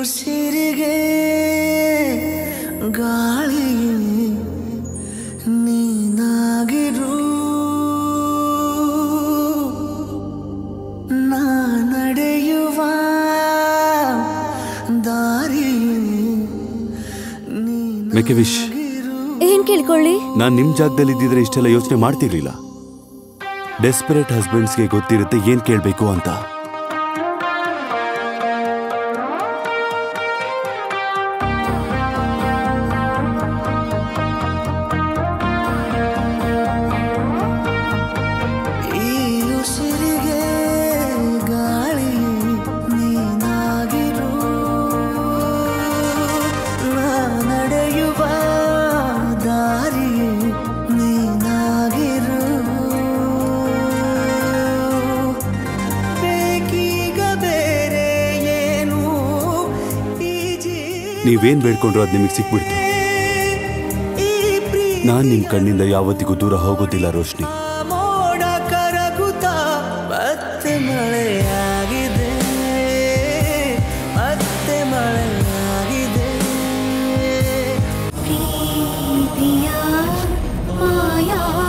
ಉಸಿರಿಗೆ ಗಾಳಿ ನೀನಾಗಿರು ನಾ ನಡೆಯುವ ದಾರಿ ಮೇಕೆ ವಿಶ್ ಏನ್ ಕೇಳ್ಕೊಳ್ಳಿ ನಾನ್ ನಿಮ್ ಜಾಗದಲ್ಲಿ ಇದ್ದಿದ್ರೆ ಇಷ್ಟೆಲ್ಲ ಯೋಚನೆ ಮಾಡ್ತಿರ್ಲಿಲ್ಲ ಡೆಸ್ಪರೇಟ್ ಹಸ್ಬೆಂಡ್ಸ್ಗೆ ಗೊತ್ತಿರುತ್ತೆ ಏನ್ ಕೇಳ್ಬೇಕು ಅಂತ ಈ ಉಸಿರಿಗೆ ಗಾಳಿ ನೀನಾಗಿರು ನಾ ನಡೆಯುವ ದಾರಿ ನೀನಾಗಿರು ಬೇಕೀಗ ಬೇರೆ ಏನು ಈ ನೀವೇನ್ ಬೇಡ್ಕೊಂಡ್ರು ಅದ್ ನಿಮಗೆ ಸಿಕ್ಬಿಡ್ತು ನಾನ್ ನಿಮ್ ಕಣ್ಣಿಂದ ಯಾವತ್ತಿಗೂ ದೂರ ಹೋಗೋದಿಲ್ಲ ರೋಶ್ನಿ ಮೋಡ ಕರಗುತ್ತ ಮತ್ತೆ ಮಳೆಯಾಗಿದೆ ಮತ್ತೆ ಮಳೆಯಾಗಿದೆ ಪ್ರೀತಿಯ ಮಾಯಾ